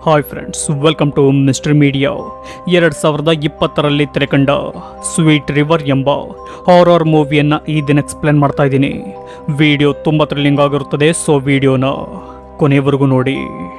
hi friends welcome to mister media ಎರಡು ಸಾವಿರದ ಇಪ್ಪತ್ತರಲ್ಲಿ ತೆರೆಕಂಡ ಸ್ವೀಟ್ ರಿವರ್ ಎಂಬ ಹಾರರ್ ಮೂವಿಯನ್ನು ಈ ದಿನ ಎಕ್ಸ್ಪ್ಲೇನ್ ಮಾಡ್ತಾ ಇದ್ದೀನಿ ವಿಡಿಯೋ ತುಂಬ ಥ್ರಿಲ್ಲಿಂಗ್ ಆಗಿರುತ್ತದೆ ಸೊ ವಿಡಿಯೋನ ಕೊನೆವರೆಗೂ ನೋಡಿ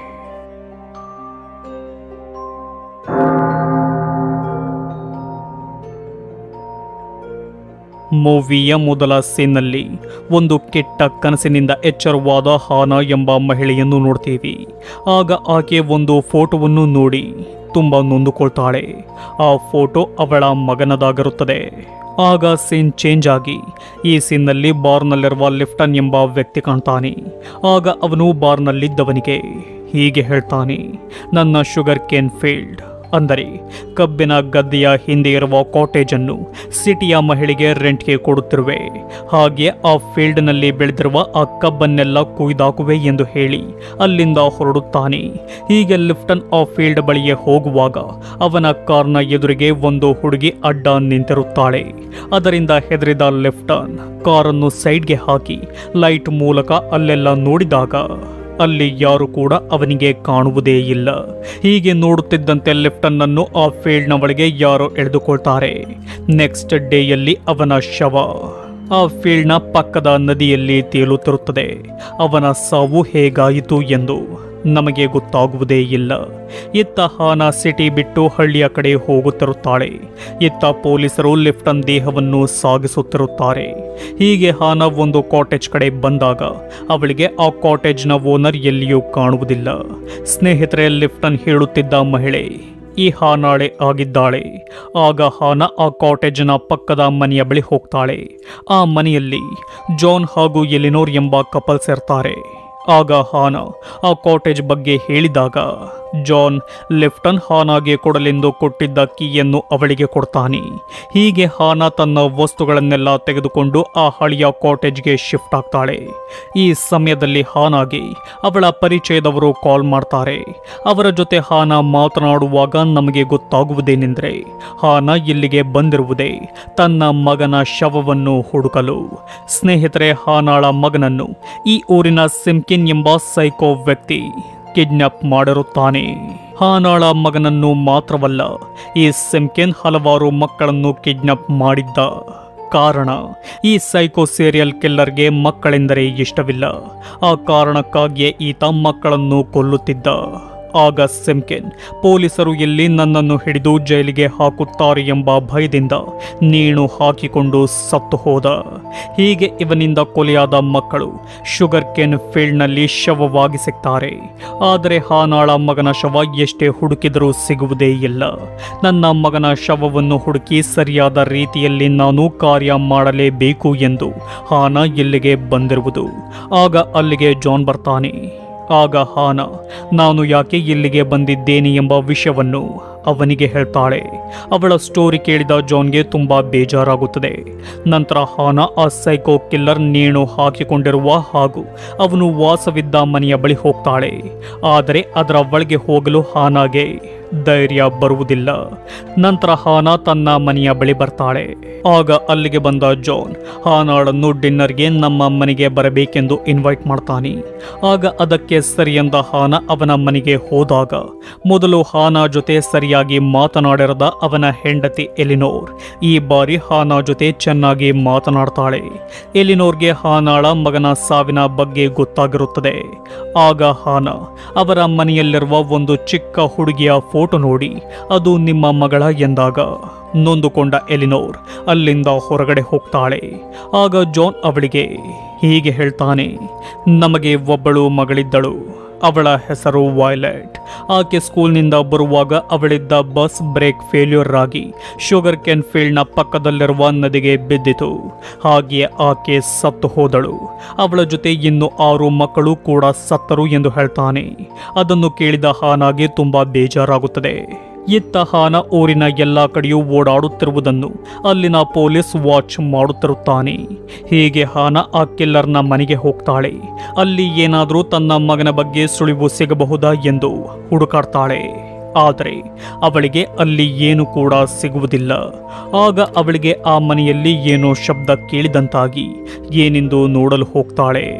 ಮೂವಿಯ ಮೊದಲ ಸೀನ್ನಲ್ಲಿ ಒಂದು ಕೆಟ್ಟ ಕನಸಿನಿಂದ ಎಚ್ಚರವಾದ ಹಾನ ಎಂಬ ಮಹಿಳೆಯನ್ನು ನೋಡ್ತೀವಿ ಆಗ ಆಕೆ ಒಂದು ಫೋಟೋವನ್ನು ನೋಡಿ ತುಂಬ ನೊಂದುಕೊಳ್ತಾಳೆ ಆ ಫೋಟೋ ಅವಳ ಮಗನದಾಗಿರುತ್ತದೆ ಆಗ ಸೀನ್ ಚೇಂಜ್ ಆಗಿ ಈ ಸೀನ್ನಲ್ಲಿ ಬಾರ್ನಲ್ಲಿರುವ ಲಿಫ್ಟನ್ ಎಂಬ ವ್ಯಕ್ತಿ ಕಾಣ್ತಾನೆ ಆಗ ಅವನು ಬಾರ್ನಲ್ಲಿದ್ದವನಿಗೆ ಹೀಗೆ ಹೇಳ್ತಾನೆ ನನ್ನ ಶುಗರ್ ಕೇನ್ ಫೀಲ್ಡ್ ಅಂದರೆ ಕಬ್ಬಿನ ಗದ್ದೆಯ ಹಿಂದೆ ಇರುವ ಕಾಟೇಜನ್ನು ಸಿಟಿಯ ಮಹಿಳೆಗೆ ರೆಂಟ್ಗೆ ಕೊಡುತ್ತಿರುವೆ ಹಾಗೆ ಆ ಫೀಲ್ಡ್ನಲ್ಲಿ ಬೆಳೆದಿರುವ ಆ ಕಬ್ಬನ್ನೆಲ್ಲ ಕುಯ್ದಾಕುವೆ ಎಂದು ಹೇಳಿ ಅಲ್ಲಿಂದ ಹೊರಡುತ್ತಾನೆ ಹೀಗೆ ಲಿಫ್ಟನ್ ಆ ಫೀಲ್ಡ್ ಬಳಿಗೆ ಹೋಗುವಾಗ ಅವನ ಕಾರ್ನ ಎದುರಿಗೆ ಒಂದು ಹುಡುಗಿ ಅಡ್ಡ ನಿಂತಿರುತ್ತಾಳೆ ಅದರಿಂದ ಹೆದರಿದ ಲಿಫ್ಟನ್ ಕಾರನ್ನು ಸೈಡ್ಗೆ ಹಾಕಿ ಲೈಟ್ ಮೂಲಕ ಅಲ್ಲೆಲ್ಲ ನೋಡಿದಾಗ ಅಲ್ಲಿ ಯಾರು ಕೂಡ ಅವನಿಗೆ ಕಾಣುವುದೇ ಇಲ್ಲ ಹೀಗೆ ನೋಡುತ್ತಿದ್ದಂತೆ ಲೆಫ್ಟನ್ನನ್ನು ಆ ಫೀಲ್ಡ್ನ ಒಳಗೆ ಯಾರೋ ಎಳೆದುಕೊಳ್ತಾರೆ ನೆಕ್ಸ್ಟ್ ಡೇಯಲ್ಲಿ ಅವನ ಶವ ಆ ಫೀಲ್ಡ್ನ ಪಕ್ಕದ ನದಿಯಲ್ಲಿ ತೇಲುತ್ತಿರುತ್ತದೆ ಅವನ ಸಾವು ಹೇಗಾಯಿತು ಎಂದು ನಮಗೆ ಗೊತ್ತಾಗುವುದೇ ಇಲ್ಲ ಇತ್ತ ಹಾನ ಸಿಟಿ ಬಿಟ್ಟು ಹಳ್ಳಿಯ ಕಡೆ ಹೋಗುತ್ತಿರುತ್ತಾಳೆ ಇತ್ತ ಪೊಲೀಸರು ಲಿಫ್ಟನ್ ದೇಹವನ್ನು ಸಾಗಿಸುತ್ತಿರುತ್ತಾರೆ ಹೀಗೆ ಹಾನ ಒಂದು ಕಾಟೇಜ್ ಕಡೆ ಬಂದಾಗ ಅವಳಿಗೆ ಆ ಕಾಟೇಜ್ನ ಓನರ್ ಎಲ್ಲಿಯೂ ಕಾಣುವುದಿಲ್ಲ ಸ್ನೇಹಿತರೆ ಲಿಫ್ಟನ್ ಹೇಳುತ್ತಿದ್ದ ಮಹಿಳೆ ಈ ಹಾನಾಳೆ ಆಗಿದ್ದಾಳೆ ಆಗ ಹಾನ ಆ ಕಾಟೇಜ್ನ ಪಕ್ಕದ ಮನೆಯ ಬಳಿ ಹೋಗ್ತಾಳೆ ಆ ಮನೆಯಲ್ಲಿ ಜಾನ್ ಹಾಗೂ ಎಲಿನೋರ್ ಎಂಬ ಕಪಲ್ಸ್ ಇರ್ತಾರೆ ಆಗ ಹಾನ ಆ ಕಾಟೇಜ್ ಬಗ್ಗೆ ಹೇಳಿದಾಗ ಜಾನ್ ಲೆಫ್ಟನ್ ಹಾನಾಗೆ ಕೊಡಲೆಂದು ಕೊಟ್ಟಿದ್ದ ಕೀಯನ್ನು ಅವಳಿಗೆ ಕೊಡ್ತಾನೆ ಹೀಗೆ ಹಾನ ತನ್ನ ವಸ್ತುಗಳನ್ನೆಲ್ಲ ತೆಗೆದುಕೊಂಡು ಆ ಹಳೆಯ ಕಾಟೇಜ್ಗೆ ಶಿಫ್ಟ್ ಆಗ್ತಾಳೆ ಈ ಸಮಯದಲ್ಲಿ ಹಾನಾಗೆ ಅವಳ ಪರಿಚಯದವರು ಕಾಲ್ ಮಾಡ್ತಾರೆ ಅವರ ಜೊತೆ ಹಾನ ಮಾತನಾಡುವಾಗ ನಮಗೆ ಗೊತ್ತಾಗುವುದೇನೆಂದರೆ ಹಾನ ಇಲ್ಲಿಗೆ ಬಂದಿರುವುದೇ ತನ್ನ ಮಗನ ಶವವನ್ನು ಹುಡುಕಲು ಸ್ನೇಹಿತರೆ ಹಾನಾಳ ಮಗನನ್ನು ಈ ಊರಿನ ಸಿಮ್ಕಿನ್ ಎಂಬ ಸೈಕೋ ವ್ಯಕ್ತಿ ಕಿಡ್ನಾಪ್ ಮಾಡಿರುತ್ತಾನೆ ಹಾನಾಳ ಮಗನನ್ನು ಮಾತ್ರವಲ್ಲ ಈ ಸಿಮ್ಕಿನ್ ಹಲವಾರು ಮಕ್ಕಳನ್ನು ಕಿಡ್ನಾಪ್ ಮಾಡಿದ್ದ ಕಾರಣ ಈ ಸೈಕೋ ಸೀರಿಯಲ್ ಕಿಲ್ಲರ್ಗೆ ಮಕ್ಕಳೆಂದರೆ ಇಷ್ಟವಿಲ್ಲ ಆ ಕಾರಣಕ್ಕಾಗಿಯೇ ಈತ ಮಕ್ಕಳನ್ನು ಕೊಲ್ಲುತ್ತಿದ್ದ ಆಗ ಸಿಮ್ಕೆನ್ ಪೊಲೀಸರು ಎಲ್ಲಿ ನನ್ನನ್ನು ಹಿಡಿದು ಜೈಲಿಗೆ ಹಾಕುತ್ತಾರೆ ಎಂಬ ಭಯದಿಂದ ನೇಣು ಹಾಕಿಕೊಂಡು ಸತ್ತು ಹೋದ ಹೀಗೆ ಇವನಿಂದ ಕೊಲೆಯಾದ ಮಕ್ಕಳು ಶುಗರ್ ಕೇನ್ ಫೀಲ್ಡ್ನಲ್ಲಿ ಶವವಾಗಿ ಸಿಗ್ತಾರೆ ಆದರೆ ಹಾನಾಳ ಮಗನ ಶವ ಎಷ್ಟೇ ಹುಡುಕಿದರೂ ಸಿಗುವುದೇ ಇಲ್ಲ ನನ್ನ ಮಗನ ಶವವನ್ನು ಹುಡುಕಿ ಸರಿಯಾದ ರೀತಿಯಲ್ಲಿ ನಾನು ಕಾರ್ಯ ಮಾಡಲೇಬೇಕು ಎಂದು ಹಾನ ಇಲ್ಲಿಗೆ ಬಂದಿರುವುದು ಆಗ ಅಲ್ಲಿಗೆ ಜಾನ್ ಬರ್ತಾನೆ ಆಗ ಹಾನ ನಾನು ಯಾಕೆ ಇಲ್ಲಿಗೆ ಬಂದಿದ್ದೇನೆ ಎಂಬ ವಿಷಯವನ್ನು ಅವನಿಗೆ ಹೇಳ್ತಾಳೆ ಅವಳ ಸ್ಟೋರಿ ಕೇಳಿದ ಜಾನ್ಗೆ ತುಂಬಾ ಬೇಜಾರಾಗುತ್ತದೆ ನಂತರ ಹಾನ ಆ ಸೈಕೋ ಕಿಲ್ಲರ್ ನೇಣು ಹಾಕಿಕೊಂಡಿರುವ ಹಾಗೂ ಅವನು ವಾಸವಿದ್ದ ಮನೆಯ ಬಳಿ ಹೋಗ್ತಾಳೆ ಆದರೆ ಅದರ ಒಳಗೆ ಹೋಗಲು ಹಾನಾಗೆ ಧೈರ್ಯ ಬರುವುದಿಲ್ಲ ನಂತರ ಹಾನ ತನ್ನ ಮನೆಯ ಬಳಿ ಬರ್ತಾಳೆ ಆಗ ಅಲ್ಲಿಗೆ ಬಂದ ಜಾನ್ ಹಾನಾಳನ್ನು ಡಿನ್ನರ್ಗೆ ನಮ್ಮ ಮನೆಗೆ ಬರಬೇಕೆಂದು ಇನ್ವೈಟ್ ಮಾಡ್ತಾನೆ ಆಗ ಅದಕ್ಕೆ ಸರಿಯಂದ ಹಾನ ಅವನ ಮನೆಗೆ ಹೋದಾಗ ಮೊದಲು ಹಾನ ಜೊತೆ ಸರಿಯಾಗಿ ಮಾತನಾಡಿರದ ಅವನ ಹೆಂಡತಿ ಎಲಿನೋರ್ ಈ ಬಾರಿ ಹಾನ ಜೊತೆ ಚೆನ್ನಾಗಿ ಮಾತನಾಡ್ತಾಳೆ ಎಲಿನೋರ್ಗೆ ಹಾನಾಳ ಮಗನ ಸಾವಿನ ಬಗ್ಗೆ ಗೊತ್ತಾಗಿರುತ್ತದೆ ಆಗ ಹಾನ ಅವರ ಮನೆಯಲ್ಲಿರುವ ಒಂದು ಚಿಕ್ಕ ಹುಡುಗಿಯ ಫೋಟೋ ನೋಡಿ ಅದು ನಿಮ್ಮ ಮಗಳ ಎಂದಾಗ ನೊಂದುಕೊಂಡ ಎಲಿನೋರ್ ಅಲ್ಲಿಂದ ಹೊರಗಡೆ ಹೋಗ್ತಾಳೆ ಆಗ ಜಾನ್ ಅವಳಿಗೆ ಹೀಗೆ ಹೇಳ್ತಾನೆ ನಮಗೆ ಒಬ್ಬಳು ಮಗಳಿದ್ದಳು ಅವಳ ಹೆಸರು ವಾಯ್ಲೆಟ್ ಆಕೆ ಸ್ಕೂಲ್ನಿಂದ ಬರುವಾಗ ಅವಳಿದ್ದ ಬಸ್ ಬ್ರೇಕ್ ಫೇಲ್ಯೂರ್ ಆಗಿ ಶುಗರ್ ಕೆನ್ ಫೀಲ್ಡ್ನ ಪಕ್ಕದಲ್ಲಿರುವ ನದಿಗೆ ಬಿದ್ದಿತು ಹಾಗೆಯೇ ಆಕೆ ಸತ್ತು ಹೋದಳು ಅವಳ ಜೊತೆ ಇನ್ನು ಆರು ಮಕ್ಕಳು ಕೂಡ ಸತ್ತರು ಎಂದು ಹೇಳ್ತಾನೆ ಅದನ್ನು ಕೇಳಿದ ಹಾನಾಗೆ ತುಂಬಾ ಬೇಜಾರಾಗುತ್ತದೆ ಇತ್ತ ಹಾನ ಊರಿನ ಎಲ್ಲ ಕಡೆಯೂ ಓಡಾಡುತ್ತಿರುವುದನ್ನು ಅಲ್ಲಿನ ಪೊಲೀಸ್ ವಾಚ್ ಮಾಡುತ್ತಿರುತ್ತಾನೆ ಹೀಗೆ ಹಾನ ಆ ಕಿಲ್ಲರ್ನ ಮನೆಗೆ ಹೋಗ್ತಾಳೆ ಅಲ್ಲಿ ಏನಾದರೂ ತನ್ನ ಮಗನ ಬಗ್ಗೆ ಸುಳಿವು ಸಿಗಬಹುದಾ ಎಂದು ಹುಡುಕಾಡ್ತಾಳೆ ಆದರೆ ಅವಳಿಗೆ ಅಲ್ಲಿ ಏನು ಕೂಡ ಸಿಗುವುದಿಲ್ಲ ಆಗ ಅವಳಿಗೆ ಆ ಮನೆಯಲ್ಲಿ ಏನೋ ಶಬ್ದ ಕೇಳಿದಂತಾಗಿ ಏನೆಂದು ನೋಡಲು ಹೋಗ್ತಾಳೆ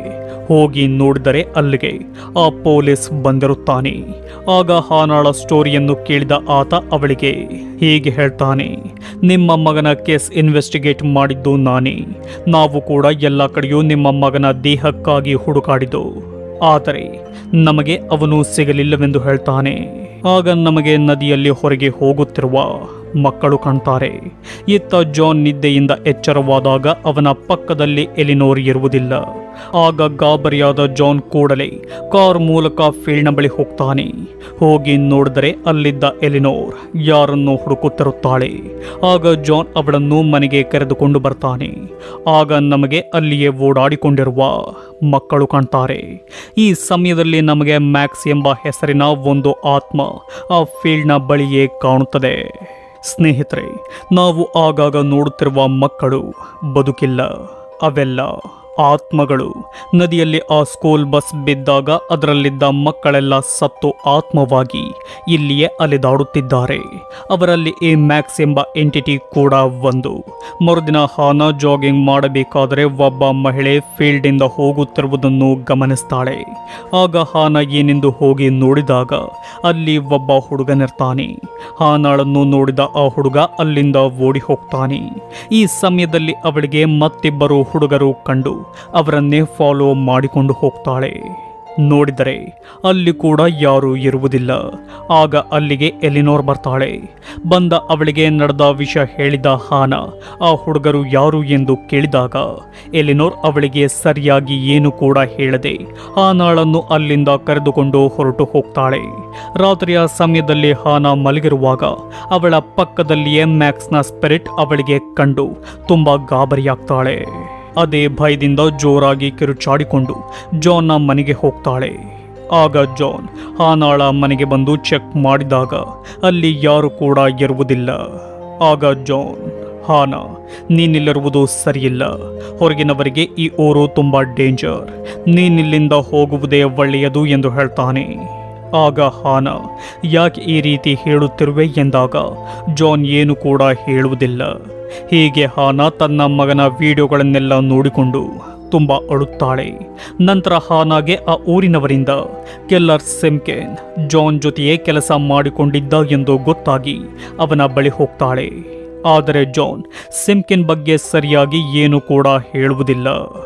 ಹೋಗಿ ನೋಡಿದರೆ ಅಲ್ಲಿಗೆ ಆ ಪೊಲೀಸ್ ಬಂದಿರುತ್ತಾನೆ ಆಗ ಹಾನಾಳ ಸ್ಟೋರಿಯನ್ನು ಕೇಳಿದ ಆತ ಅವಳಿಗೆ ಹೀಗೆ ಹೇಳ್ತಾನೆ ನಿಮ್ಮ ಮಗನ ಕೇಸ್ ಇನ್ವೆಸ್ಟಿಗೇಟ್ ಮಾಡಿದ್ದು ನಾನೇ ನಾವು ಕೂಡ ಎಲ್ಲ ಕಡೆಯೂ ನಿಮ್ಮ ಮಗನ ದೇಹಕ್ಕಾಗಿ ಹುಡುಕಾಡಿದ್ದು ಆದರೆ ನಮಗೆ ಅವನು ಸಿಗಲಿಲ್ಲವೆಂದು ಹೇಳ್ತಾನೆ ಆಗ ನಮಗೆ ನದಿಯಲ್ಲಿ ಹೊರಗೆ ಹೋಗುತ್ತಿರುವ ಮಕ್ಕಳು ಕಾಣ್ತಾರೆ ಇತ್ತ ಜಾನ್ ನಿದ್ದೆಯಿಂದ ಎಚ್ಚರವಾದಾಗ ಅವನ ಪಕ್ಕದಲ್ಲಿ ಎಲಿನೋರ್ ಇರುವುದಿಲ್ಲ ಆಗ ಗಾಬರಿಯಾದ ಜಾನ್ ಕೂಡಲೇ ಕಾರ್ ಮೂಲಕ ಫೀಲ್ಡ್ನ ಬಳಿ ಹೋಗ್ತಾನೆ ಹೋಗಿ ನೋಡಿದರೆ ಅಲ್ಲಿದ್ದ ಎಲಿನೋರ್ ಯಾರನ್ನು ಹುಡುಕುತ್ತಿರುತ್ತಾಳೆ ಆಗ ಜಾನ್ ಅವಳನ್ನು ಮನೆಗೆ ಕರೆದುಕೊಂಡು ಬರ್ತಾನೆ ಆಗ ನಮಗೆ ಅಲ್ಲಿಯೇ ಓಡಾಡಿಕೊಂಡಿರುವ ಮಕ್ಕಳು ಕಾಣ್ತಾರೆ ಈ ಸಮಯದಲ್ಲಿ ನಮಗೆ ಮ್ಯಾಕ್ಸ್ ಎಂಬ ಹೆಸರಿನ ಒಂದು ಆತ್ಮ ಆ ಫೀಲ್ಡ್ನ ಬಳಿಯೇ ಕಾಣುತ್ತದೆ ಸ್ನೇಹಿತರೆ ನಾವು ಆಗಾಗ ನೋಡುತ್ತಿರುವ ಮಕ್ಕಳು ಬದುಕಿಲ್ಲ ಅವೆಲ್ಲ ಆತ್ಮಗಳು ನದಿಯಲ್ಲಿ ಆ ಸ್ಕೂಲ್ ಬಸ್ ಬಿದ್ದಾಗ ಅದರಲ್ಲಿದ್ದ ಮಕ್ಕಳೆಲ್ಲ ಸತ್ತು ಆತ್ಮವಾಗಿ ಇಲ್ಲಿಯೇ ಅಲೆದಾಡುತ್ತಿದ್ದಾರೆ ಅವರಲ್ಲಿ ಈ ಮ್ಯಾಕ್ಸ್ ಎಂಬ ಎಂಟಿಟಿ ಕೂಡ ಒಂದು ಮರುದಿನ ಹಾನ ಜಾಗಿಂಗ್ ಮಾಡಬೇಕಾದರೆ ಒಬ್ಬ ಮಹಿಳೆ ಫೀಲ್ಡಿಂದ ಹೋಗುತ್ತಿರುವುದನ್ನು ಗಮನಿಸ್ತಾಳೆ ಆಗ ಹಾನ ಏನೆಂದು ಹೋಗಿ ನೋಡಿದಾಗ ಅಲ್ಲಿ ಒಬ್ಬ ಹುಡುಗನಿರ್ತಾನೆ ಹಾನಾಳನ್ನು ನೋಡಿದ ಆ ಹುಡುಗ ಅಲ್ಲಿಂದ ಓಡಿ ಹೋಗ್ತಾನೆ ಈ ಸಮಯದಲ್ಲಿ ಅವಳಿಗೆ ಮತ್ತಿಬ್ಬರು ಹುಡುಗರು ಕಂಡು ಅವರನ್ನೇ ಫಾಲೋ ಮಾಡಿಕೊಂಡು ಹೋಗ್ತಾಳೆ ನೋಡಿದರೆ ಅಲ್ಲಿ ಕೂಡ ಯಾರೂ ಇರುವುದಿಲ್ಲ ಆಗ ಅಲ್ಲಿಗೆ ಎಲಿನೋರ್ ಬರ್ತಾಳೆ ಬಂದ ಅವಳಿಗೆ ನಡೆದ ವಿಷಯ ಹೇಳಿದ ಹಾನ ಆ ಹುಡುಗರು ಯಾರು ಎಂದು ಕೇಳಿದಾಗ ಎಲಿನೋರ್ ಅವಳಿಗೆ ಸರಿಯಾಗಿ ಏನು ಕೂಡ ಹೇಳದೆ ಹಾನಾಳನ್ನು ಅಲ್ಲಿಂದ ಕರೆದುಕೊಂಡು ಹೊರಟು ಹೋಗ್ತಾಳೆ ರಾತ್ರಿಯ ಸಮಯದಲ್ಲಿ ಹಾನ ಮಲಗಿರುವಾಗ ಅವಳ ಪಕ್ಕದಲ್ಲಿಯೇ ಮ್ಯಾಕ್ಸ್ನ ಸ್ಪಿರಿಟ್ ಅವಳಿಗೆ ಕಂಡು ತುಂಬಾ ಗಾಬರಿಯಾಗ್ತಾಳೆ ಅದೇ ಭಯದಿಂದ ಜೋರಾಗಿ ಕಿರುಚಾಡಿಕೊಂಡು ಜಾನ್ನ ಮನೆಗೆ ಹೋಗ್ತಾಳೆ ಆಗ ಜಾನ್ ಹಾನಾಳ ಮನೆಗೆ ಬಂದು ಚೆಕ್ ಮಾಡಿದಾಗ ಅಲ್ಲಿ ಯಾರು ಕೂಡ ಇರುವುದಿಲ್ಲ ಆಗ ಜಾನ್ ಹಾನ ನೀನಿಲ್ಲಿರುವುದು ಸರಿಯಿಲ್ಲ ಹೊರಗಿನವರಿಗೆ ಈ ಊರು ತುಂಬ ಡೇಂಜರ್ ನೀನಿಲ್ಲಿಂದ ಹೋಗುವುದೇ ಒಳ್ಳೆಯದು ಎಂದು ಹೇಳ್ತಾನೆ ಆಗ ಹಾನ ಯಾಕೆ ಈ ರೀತಿ ಹೇಳುತ್ತಿರುವೆ ಎಂದಾಗ ಜಾನ್ ಏನು ಕೂಡ ಹೇಳುವುದಿಲ್ಲ ಹೀಗೆ ಹಾನ ತನ್ನ ಮಗನ ವಿಡಿಯೋಗಳನ್ನೆಲ್ಲ ನೋಡಿಕೊಂಡು ತುಂಬ ಅಳುತ್ತಾಳೆ ನಂತರ ಹಾನಾಗೆ ಆ ಊರಿನವರಿಂದ ಕೆಲ್ಲರ್ ಸಿಮ್ಕೆನ್ ಜಾನ್ ಜೊತೆಯೇ ಕೆಲಸ ಮಾಡಿಕೊಂಡಿದ್ದ ಎಂದು ಗೊತ್ತಾಗಿ ಅವನ ಬಳಿ ಹೋಗ್ತಾಳೆ ಆದರೆ ಜಾನ್ ಸಿಮ್ಕಿನ್ ಬಗ್ಗೆ ಸರಿಯಾಗಿ ಏನು ಕೂಡ ಹೇಳುವುದಿಲ್ಲ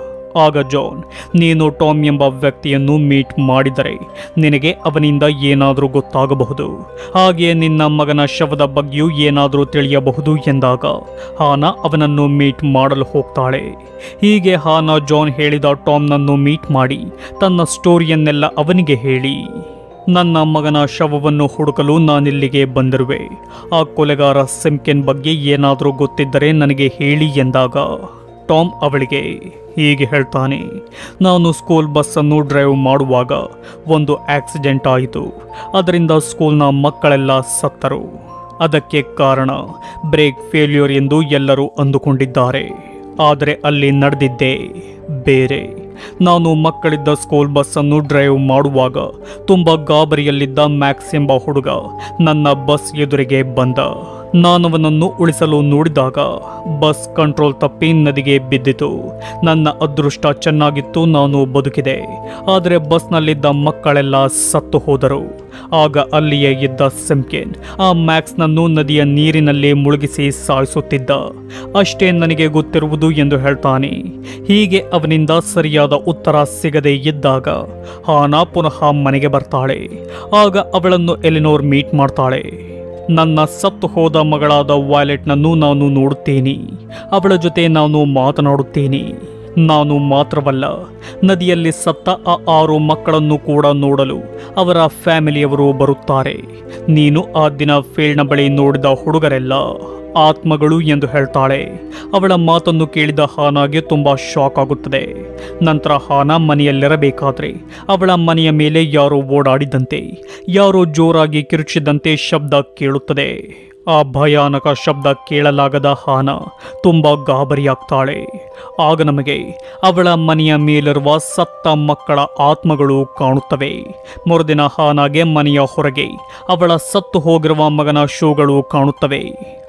ಆಗ ಜಾನ್ ನೀನು ಟಾಮ್ ಎಂಬ ವ್ಯಕ್ತಿಯನ್ನು ಮೀಟ್ ಮಾಡಿದರೆ ನಿನಗೆ ಅವನಿಂದ ಏನಾದರೂ ಗೊತ್ತಾಗಬಹುದು ಹಾಗೆಯೇ ನಿನ್ನ ಮಗನ ಶವದ ಬಗ್ಗೆಯೂ ಏನಾದರೂ ತಿಳಿಯಬಹುದು ಎಂದಾಗ ಹಾನ ಅವನನ್ನು ಮೀಟ್ ಮಾಡಲು ಹೋಗ್ತಾಳೆ ಹೀಗೆ ಹಾನ ಜಾನ್ ಹೇಳಿದ ಟಾಮ್ನನ್ನು ಮೀಟ್ ಮಾಡಿ ತನ್ನ ಸ್ಟೋರಿಯನ್ನೆಲ್ಲ ಅವನಿಗೆ ಹೇಳಿ ನನ್ನ ಮಗನ ಶವವನ್ನು ಹುಡುಕಲು ನಾನಿಲ್ಲಿಗೆ ಬಂದಿರುವೆ ಆ ಕೊಲೆಗಾರ ಸಿಮ್ಕೆನ್ ಬಗ್ಗೆ ಏನಾದರೂ ಗೊತ್ತಿದ್ದರೆ ನನಗೆ ಹೇಳಿ ಎಂದಾಗ ಟಾಮ್ ಅವಳಿಗೆ ಹೀಗೆ ಹೇಳ್ತಾನೆ ನಾನು ಸ್ಕೂಲ್ ಬಸ್ಸನ್ನು ಡ್ರೈವ್ ಮಾಡುವಾಗ ಒಂದು ಆಕ್ಸಿಡೆಂಟ್ ಆಯಿತು ಅದರಿಂದ ಸ್ಕೂಲ್ನ ಮಕ್ಕಳೆಲ್ಲ ಸತ್ತರು ಅದಕ್ಕೆ ಕಾರಣ ಬ್ರೇಕ್ ಫೇಲ್ಯೂರ್ ಎಂದು ಎಲ್ಲರೂ ಅಂದುಕೊಂಡಿದ್ದಾರೆ ಆದರೆ ಅಲ್ಲಿ ನಡೆದಿದ್ದೇ ಬೇರೆ ನಾನು ಮಕ್ಕಳಿದ್ದ ಸ್ಕೂಲ್ ಬಸ್ಸನ್ನು ಡ್ರೈವ್ ಮಾಡುವಾಗ ತುಂಬ ಗಾಬರಿಯಲ್ಲಿದ್ದ ಮ್ಯಾಕ್ಸ್ ಎಂಬ ಹುಡುಗ ನನ್ನ ಬಸ್ ಎದುರಿಗೆ ಬಂದ ನಾನವನನ್ನು ಉಳಿಸಲು ನೋಡಿದಾಗ ಬಸ್ ಕಂಟ್ರೋಲ್ ತಪ್ಪಿ ನದಿಗೆ ಬಿದ್ದಿತು ನನ್ನ ಅದೃಷ್ಟ ಚೆನ್ನಾಗಿತ್ತು ನಾನು ಬದುಕಿದೆ ಆದರೆ ಬಸ್ನಲ್ಲಿದ್ದ ಮಕ್ಕಳೆಲ್ಲ ಸತ್ತು ಹೋದರು ಆಗ ಅಲ್ಲಿಯೇ ಇದ್ದ ಸಿಮ್ಕೆನ್ ಆ ಮ್ಯಾಕ್ಸ್ನನ್ನು ನದಿಯ ನೀರಿನಲ್ಲಿ ಮುಳುಗಿಸಿ ಸಾಯಿಸುತ್ತಿದ್ದ ಅಷ್ಟೇ ನನಗೆ ಗೊತ್ತಿರುವುದು ಎಂದು ಹೇಳ್ತಾನೆ ಹೀಗೆ ಅವನಿಂದ ಸರಿಯಾದ ಉತ್ತರ ಸಿಗದೆ ಇದ್ದಾಗ ಹಾನಾ ಪುನಃ ಮನೆಗೆ ಬರ್ತಾಳೆ ಆಗ ಅವಳನ್ನು ಎಲಿನೋರ್ ಮೀಟ್ ಮಾಡ್ತಾಳೆ ನನ್ನ ಸತ್ತು ಹೋದ ಮಗಳಾದ ವಾಲೆಟ್ನನ್ನು ನಾನು ನೋಡುತ್ತೇನೆ ಅವಳ ಜೊತೆ ನಾನು ಮಾತನಾಡುತ್ತೇನೆ ನಾನು ಮಾತ್ರವಲ್ಲ ನದಿಯಲ್ಲಿ ಸತ್ತ ಆ ಆರು ಮಕ್ಕಳನ್ನು ಕೂಡ ನೋಡಲು ಅವರ ಫ್ಯಾಮಿಲಿಯವರು ಬರುತ್ತಾರೆ ನೀನು ಆ ದಿನ ಫೀಲ್ಡ್ನ ಬಳಿ ನೋಡಿದ ಹುಡುಗರೆಲ್ಲ ಆತ್ಮಗಳು ಎಂದು ಹೇಳ್ತಾಳೆ ಅವಳ ಮಾತನ್ನು ಕೇಳಿದ ಹಾನಾಗೆ ತುಂಬ ಶಾಕ್ ಆಗುತ್ತದೆ ನಂತರ ಹಾನ ಮನೆಯಲ್ಲಿರಬೇಕಾದ್ರೆ ಅವಳ ಮನೆಯ ಮೇಲೆ ಯಾರೋ ಓಡಾಡಿದಂತೆ ಯಾರೋ ಜೋರಾಗಿ ಕಿರುಚಿದಂತೆ ಶಬ್ದ ಕೇಳುತ್ತದೆ ಆ ಭಯಾನಕ ಶಬ್ದ ಕೇಳಲಾಗದ ಹಾನ ತುಂಬ ಗಾಬರಿಯಾಗ್ತಾಳೆ ಆಗ ನಮಗೆ ಅವಳ ಮನೆಯ ಮೇಲಿರುವ ಸತ್ತ ಮಕ್ಕಳ ಆತ್ಮಗಳು ಕಾಣುತ್ತವೆ ಮರುದಿನ ಹಾನಾಗೆ ಮನೆಯ ಹೊರಗೆ ಅವಳ ಸತ್ತು ಹೋಗಿರುವ ಮಗನ ಶೂಗಳು ಕಾಣುತ್ತವೆ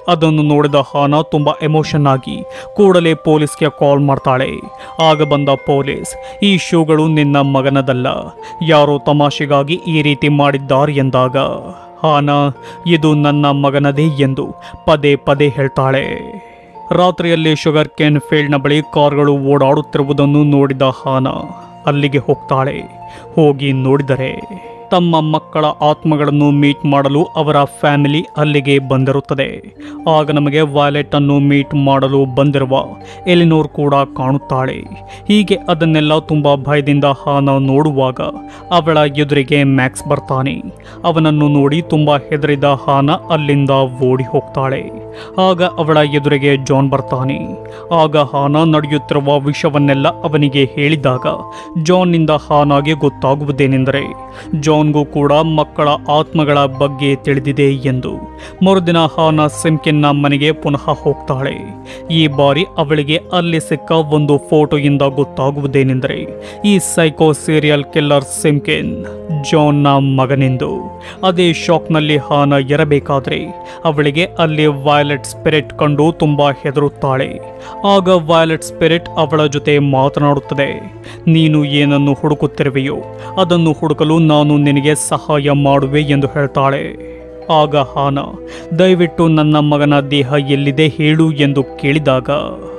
ಅದನ್ನು ನೋಡಿದ ಹಾನ ತುಂಬ ಎಮೋಷನ್ ಆಗಿ ಕೂಡಲೇ ಪೊಲೀಸ್ಗೆ ಕಾಲ್ ಮಾಡ್ತಾಳೆ ಆಗ ಬಂದ ಪೊಲೀಸ್ ಈ ಶೂಗಳು ನಿನ್ನ ಮಗನದಲ್ಲ ಯಾರೋ ತಮಾಷೆಗಾಗಿ ಈ ರೀತಿ ಮಾಡಿದ್ದಾರೆ ಎಂದಾಗ ಹಾನ ಇದು ನನ್ನ ಮಗನದೇ ಎಂದು ಪದೇ ಪದೇ ಹೇಳ್ತಾಳೆ ರಾತ್ರಿಯಲ್ಲಿ ಶುಗರ್ ಕೇನ್ ಫೀಲ್ಡ್ನ ಬಳಿ ಕಾರ್ಗಳು ಓಡಾಡುತ್ತಿರುವುದನ್ನು ನೋಡಿದ ಹಾನ ಅಲ್ಲಿಗೆ ಹೋಗ್ತಾಳೆ ಹೋಗಿ ನೋಡಿದರೆ ತಮ್ಮ ಮಕ್ಕಳ ಆತ್ಮಗಳನ್ನು ಮೀಟ್ ಮಾಡಲು ಅವರ ಫ್ಯಾಮಿಲಿ ಅಲ್ಲಿಗೆ ಬಂದಿರುತ್ತದೆ ಆಗ ನಮಗೆ ವಾಲೆಟ್ ಅನ್ನು ಮೀಟ್ ಮಾಡಲು ಬಂದಿರುವ ಎಲಿನೋರ್ ಕೂಡ ಕಾಣುತ್ತಾಳೆ ಹೀಗೆ ಅದನ್ನೆಲ್ಲ ತುಂಬ ಭಯದಿಂದ ಹಾನ ನೋಡುವಾಗ ಅವಳ ಎದುರಿಗೆ ಮ್ಯಾಕ್ಸ್ ಬರ್ತಾನೆ ಅವನನ್ನು ನೋಡಿ ತುಂಬ ಹೆದರಿದ ಹಾನ ಅಲ್ಲಿಂದ ಓಡಿ ಹೋಗ್ತಾಳೆ ಆಗ ಅವಳ ಎದುರಿಗೆ ಜಾನ್ ಬರ್ತಾನೆ ಆಗ ಹಾನ ನಡೆಯುತ್ತಿರುವ ವಿಷಯವನ್ನೆಲ್ಲ ಅವನಿಗೆ ಹೇಳಿದಾಗ ಜಾನ್ನಿಂದ ಹಾನಾಗೆ ಗೊತ್ತಾಗುವುದೇನೆಂದರೆ ಜಾನ್ಗೂ ಕೂಡ ಮಕ್ಕಳ ಆತ್ಮಗಳ ಬಗ್ಗೆ ತಿಳಿದಿದೆ ಎಂದು ಮರುದಿನ ಹಾನ ಸಿಮ್ಕಿನ್ನ ಮನೆಗೆ ಪುನಃ ಹೋಗ್ತಾಳೆ ಈ ಬಾರಿ ಅವಳಿಗೆ ಅಲ್ಲಿ ಸಿಕ್ಕ ಒಂದು ಫೋಟೋಯಿಂದ ಗೊತ್ತಾಗುವುದೇನೆಂದರೆ ಈ ಸೈಕೋ ಸೀರಿಯಲ್ ಕಿಲ್ಲರ್ ಸಿಮ್ಕಿನ್ ಜಾನ್ನ ಮಗನೆಂದು ಅದೇ ಶಾಕ್ನಲ್ಲಿ ಹಾನ ಇರಬೇಕಾದ್ರೆ ಅವಳಿಗೆ ಅಲ್ಲಿ ವಯಲೆಟ್ ಸ್ಪಿರಿಟ್ ಕಂಡು ತುಂಬಾ ಹೆದರುತ್ತಾಳೆ ಆಗ ವಯಲೆಟ್ ಸ್ಪಿರಿಟ್ ಅವಳ ಜೊತೆ ಮಾತನಾಡುತ್ತದೆ ನೀನು ಏನನ್ನು ಹುಡುಕುತ್ತಿರುವೆಯೋ ಅದನ್ನು ಹುಡುಕಲು ನಾನು ನಿನಗೆ ಸಹಾಯ ಮಾಡುವೆ ಎಂದು ಹೇಳ್ತಾಳೆ ಆಗ ಹಾನ ದಯವಿಟ್ಟು ನನ್ನ ಮಗನ ದೇಹ ಎಲ್ಲಿದೆ ಹೇಳು ಎಂದು ಕೇಳಿದಾಗ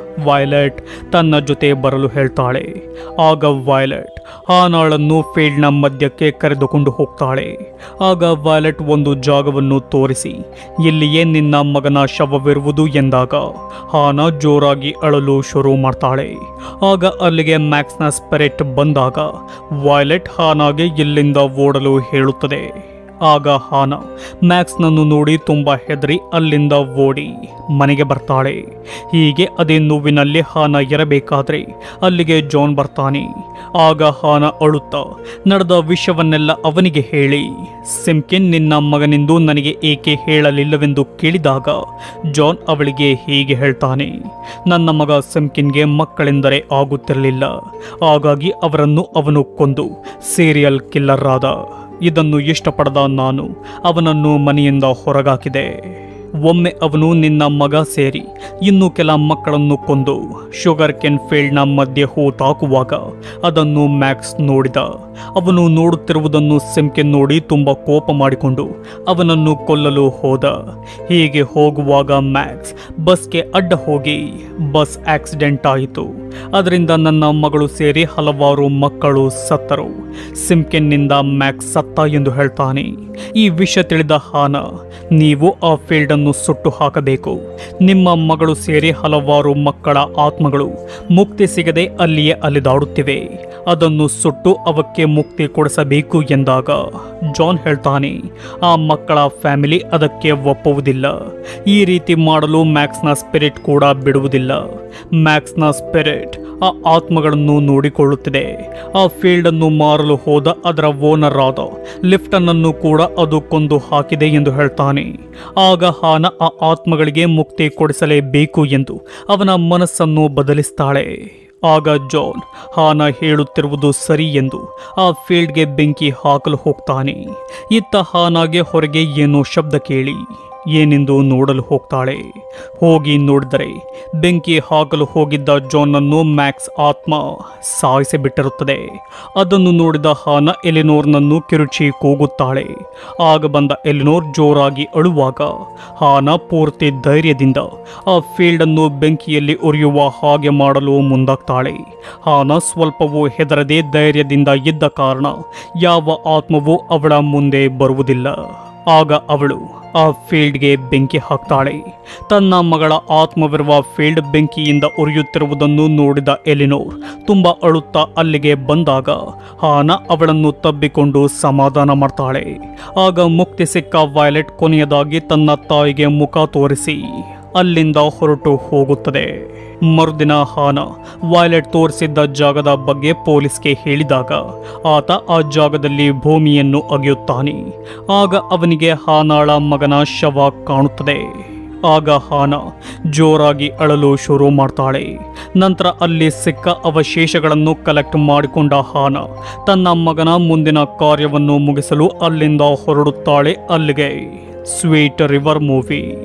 ವೈಲೆಟ್ ತನ್ನ ಜೊತೆ ಬರಲು ಹೇಳ್ತಾಳೆ ಆಗ ವೈಲೆಟ್ ಹಾನಾಳನ್ನು ಫೀಲ್ಡ್ನ ಮಧ್ಯಕ್ಕೆ ಕರೆದುಕೊಂಡು ಹೋಗ್ತಾಳೆ ಆಗ ವೈಲೆಟ್ ಒಂದು ಜಾಗವನ್ನು ತೋರಿಸಿ ಇಲ್ಲಿಯೇ ನಿನ್ನ ಮಗನ ಶವವಿರುವುದು ಎಂದಾಗ ಹಾನ ಜೋರಾಗಿ ಅಳಲು ಶುರು ಮಾಡ್ತಾಳೆ ಆಗ ಅಲ್ಲಿಗೆ ಮ್ಯಾಕ್ಸ್ನ ಸ್ಪಿರಿಟ್ ಬಂದಾಗ ವೈಲೆಟ್ ಹಾನಾಗೆ ಇಲ್ಲಿಂದ ಓಡಲು ಹೇಳುತ್ತದೆ ಆಗ ಹಾನ ಮ್ಯಾಕ್ಸ್ನನ್ನು ನೋಡಿ ತುಂಬ ಹೆದರಿ ಅಲ್ಲಿಂದ ಓಡಿ ಮನೆಗೆ ಬರ್ತಾಳೆ ಹೀಗೆ ಅದೇ ನೋವಿನಲ್ಲಿ ಹಾನ ಇರಬೇಕಾದ್ರೆ ಅಲ್ಲಿಗೆ ಜಾನ್ ಬರ್ತಾನೆ ಆಗ ಹಾನ ಅಳುತ್ತಾ ನಡೆದ ವಿಷಯವನ್ನೆಲ್ಲ ಅವನಿಗೆ ಹೇಳಿ ಸಿಮ್ಕಿನ್ ನಿನ್ನ ಮಗನೆಂದು ನನಗೆ ಏಕೆ ಹೇಳಲಿಲ್ಲವೆಂದು ಕೇಳಿದಾಗ ಜಾನ್ ಅವಳಿಗೆ ಹೀಗೆ ಹೇಳ್ತಾನೆ ನನ್ನ ಮಗ ಸಿಮ್ಕಿನ್ಗೆ ಮಕ್ಕಳೆಂದರೆ ಆಗುತ್ತಿರಲಿಲ್ಲ ಹಾಗಾಗಿ ಅವರನ್ನು ಅವನು ಕೊಂದು ಸೀರಿಯಲ್ ಕಿಲ್ಲರ್ ಆದ ಇದನ್ನು ಇಷ್ಟಪಡದ ನಾನು ಅವನನ್ನು ಮನೆಯಿಂದ ಹೊರಗಾಕಿದೆ ಒಮ್ಮೆ ಅವನು ನಿನ್ನ ಮಗ ಸೇರಿ ಇನ್ನು ಕೆಲ ಮಕ್ಕಳನ್ನು ಕೊಂದು ಶುಗರ್ ಕೆನ್ ಫೀಲ್ಡ್ನ ಮಧ್ಯೆ ಹೂತಾಕುವಾಗ ಅದನ್ನು ಮ್ಯಾಕ್ಸ್ ನೋಡಿದ ಅವನು ನೋಡುತ್ತಿರುವುದನ್ನು ಸಿಮ್ಕೆನ್ ನೋಡಿ ತುಂಬ ಕೋಪ ಮಾಡಿಕೊಂಡು ಅವನನ್ನು ಕೊಲ್ಲಲು ಹೋದ ಹೀಗೆ ಹೋಗುವಾಗ ಮ್ಯಾಕ್ಸ್ ಬಸ್ಗೆ ಅಡ್ಡ ಹೋಗಿ ಬಸ್ ಆಕ್ಸಿಡೆಂಟ್ ಆಯಿತು ಅದರಿಂದ ನನ್ನ ಮಗಳು ಸೇರಿ ಹಲವಾರು ಮಕ್ಕಳು ಸತ್ತರು ಸಿಮ್ಕೆನ್ನಿಂದ ಮ್ಯಾಕ್ಸ್ ಸತ್ತ ಎಂದು ಹೇಳ್ತಾನೆ ಈ ವಿಷಯ ತಿಳಿದ ಹಾನ ನೀವು ಆ ಫೀಲ್ಡ್ ಅನ್ನು ಸುಟ್ಟು ಹಾಕಬೇಕು ನಿಮ್ಮ ಮಗಳು ಸೇರಿ ಹಲವಾರು ಮಕ್ಕಳ ಆತ್ಮಗಳು ಮುಕ್ತಿ ಸಿಗದೆ ಅಲ್ಲಿಯೇ ಅಲಿದಾಡುತ್ತಿವೆ ಅದನ್ನು ಸುಟ್ಟು ಅವಕ್ಕೆ ಮುಕ್ತಿ ಕೊಡಿಸಬೇಕು ಎಂದಾಗ ಜಾನ್ ಹೇಳ್ತಾನೆ ಆ ಮಕ್ಕಳ ಫ್ಯಾಮಿಲಿ ಅದಕ್ಕೆ ಒಪ್ಪುವುದಿಲ್ಲ ಈ ರೀತಿ ಮಾಡಲು ಮ್ಯಾಕ್ಸ್ನ ಸ್ಪಿರಿಟ್ ಕೂಡ ಬಿಡುವುದಿಲ್ಲ ಮ್ಯಾಕ್ಸ್ನ ಸ್ಪಿರಿಟ್ ಆ ಆತ್ಮಗಳನ್ನು ನೋಡಿಕೊಳ್ಳುತ್ತಿದೆ ಆ ಫೀಲ್ಡ್ ಅನ್ನು ಮಾರಲು ಹೋದ ಅದರ ಓನರ್ ಆದ ಲಿಫ್ಟನನ್ನು ಕೂಡ ಅದು ಕೊಂದು ಹಾಕಿದೆ ಎಂದು ಹೇಳ್ತಾನೆ ಆಗ ಹಾನ ಆ ಆತ್ಮಗಳಿಗೆ ಮುಕ್ತಿ ಕೊಡಿಸಲೇಬೇಕು ಎಂದು ಅವನ ಮನಸ್ಸನ್ನು ಬದಲಿಸ್ತಾಳೆ ಆಗ ಜಾನ್ ಹಾನ ಹೇಳುತ್ತಿರುವುದು ಸರಿ ಎಂದು ಆ ಫೀಲ್ಡ್ಗೆ ಬೆಂಕಿ ಹಾಕಲು ಹೋಗ್ತಾನೆ ಇತ್ತ ಹಾನಾಗೆ ಹೊರಗೆ ಏನೋ ಶಬ್ದ ಕೇಳಿ ಏನೆಂದು ನೋಡಲು ಹೋಗ್ತಾಳೆ ಹೋಗಿ ನೋಡಿದರೆ ಬೆಂಕಿ ಹಾಕಲು ಹೋಗಿದ್ದ ಜಾನ್ನನ್ನು ಮ್ಯಾಕ್ಸ್ ಆತ್ಮ ಸಾಯಿಸಿ ಬಿಟ್ಟಿರುತ್ತದೆ ಅದನ್ನು ನೋಡಿದ ಹಾನ ಎಲಿನೋರ್ನನ್ನು ಕಿರುಚಿ ಕೂಗುತ್ತಾಳೆ ಆಗ ಬಂದ ಎಲಿನೋರ್ ಜೋರಾಗಿ ಅಳುವಾಗ ಹಾನ ಪೂರ್ತಿ ಧೈರ್ಯದಿಂದ ಆ ಫೀಲ್ಡ್ ಅನ್ನು ಬೆಂಕಿಯಲ್ಲಿ ಉರಿಯುವ ಹಾಗೆ ಮಾಡಲು ಮುಂದಾಗ್ತಾಳೆ ಹಾನ ಸ್ವಲ್ಪವೂ ಹೆದರದೆ ಧೈರ್ಯದಿಂದ ಇದ್ದ ಕಾರಣ ಯಾವ ಆತ್ಮವೂ ಅವಳ ಮುಂದೆ ಬರುವುದಿಲ್ಲ ಆಗ ಅವಳು ಆ ಫೀಲ್ಡ್ಗೆ ಬೆಂಕಿ ಹಾಕ್ತಾಳೆ ತನ್ನ ಮಗಳ ಆತ್ಮವಿರುವ ಫೀಲ್ಡ್ ಬೆಂಕಿಯಿಂದ ಉರಿಯುತ್ತಿರುವುದನ್ನು ನೋಡಿದ ಎಲಿನೋರ್ ತುಂಬ ಅಳುತ್ತಾ ಅಲ್ಲಿಗೆ ಬಂದಾಗ ಹಾನ ಅವಳನ್ನು ತಬ್ಬಿಕೊಂಡು ಸಮಾಧಾನ ಮಾಡ್ತಾಳೆ ಆಗ ಮುಕ್ತಿ ಸಿಕ್ಕ ವೈಲೆಟ್ ಕೊನೆಯದಾಗಿ ತನ್ನ ತಾಯಿಗೆ ಮುಖ ತೋರಿಸಿ ಅಲ್ಲಿಂದ ಹೊರಟು ಹೋಗುತ್ತದೆ ಮರುದಿನ ಹಾನ ವೈಲೆಟ್ ತೋರಿಸಿದ್ದ ಜಾಗದ ಬಗ್ಗೆ ಪೊಲೀಸ್ಗೆ ಹೇಳಿದಾಗ ಆತ ಆ ಜಾಗದಲ್ಲಿ ಭೂಮಿಯನ್ನು ಅಗೆಯುತ್ತಾನೆ ಆಗ ಅವನಿಗೆ ಹಾನಾಳ ಮಗನ ಶವ ಕಾಣುತ್ತದೆ ಆಗ ಹಾನ ಜೋರಾಗಿ ಅಳಲು ಶುರು ಮಾಡ್ತಾಳೆ ನಂತರ ಅಲ್ಲಿ ಸಿಕ್ಕ ಅವಶೇಷಗಳನ್ನು ಕಲೆಕ್ಟ್ ಮಾಡಿಕೊಂಡ ಹಾನ ತನ್ನ ಮಗನ ಮುಂದಿನ ಕಾರ್ಯವನ್ನು ಮುಗಿಸಲು ಅಲ್ಲಿಂದ ಹೊರಡುತ್ತಾಳೆ ಅಲ್ಲಿಗೆ ಸ್ವೀಟ್ ರಿವರ್ ಮೂವಿ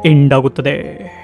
ಎಂಡ್ ಆಗುತ್ತದೆ